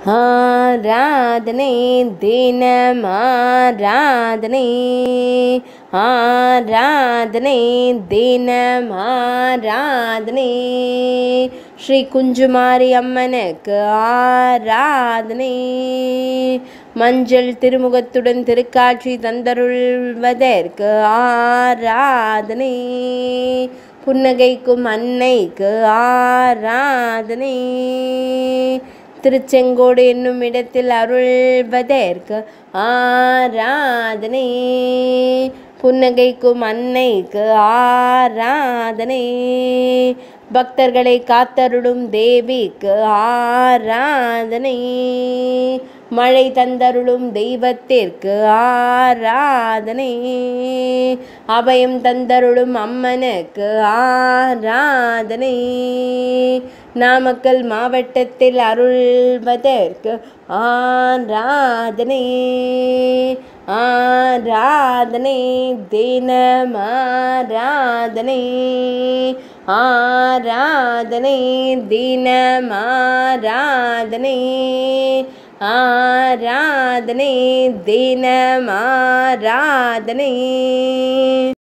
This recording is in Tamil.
ஆராதனை தினம் ஆராதனை ஆராதனை தினம் ஆராதனை ஸ்ரீ குஞ்சுமாரி அம்மனுக்கு ஆராதனை மஞ்சள் திருமுகத்துடன் திருக்காட்சி தந்தருள்வதற்கு ஆராதனை புன்னகைக்கும் அன்னைக்கு ஆராதனை திருச்செங்கோடு என்னும் இடத்தில் அருள்வதற்கு ஆராதனை புன்னகைக்கும் அன்னைக்கு ஆராதனை பக்தர்களை காத்தருளும் தேவிக்கு ஆராதனை மழை தந்தருளும் தெய்வத்திற்கு ஆராதனை அபயம் தந்தருளும் அம்மனுக்கு ஆராதனை நாமக்கல் மாவட்டத்தில் அருள்வதற்கு ஆராதனை ஆராதனை தினம் ஆராதனை ஆராதனை தினம் ஆராதனை ஆராதனை தினம் ஆராதனை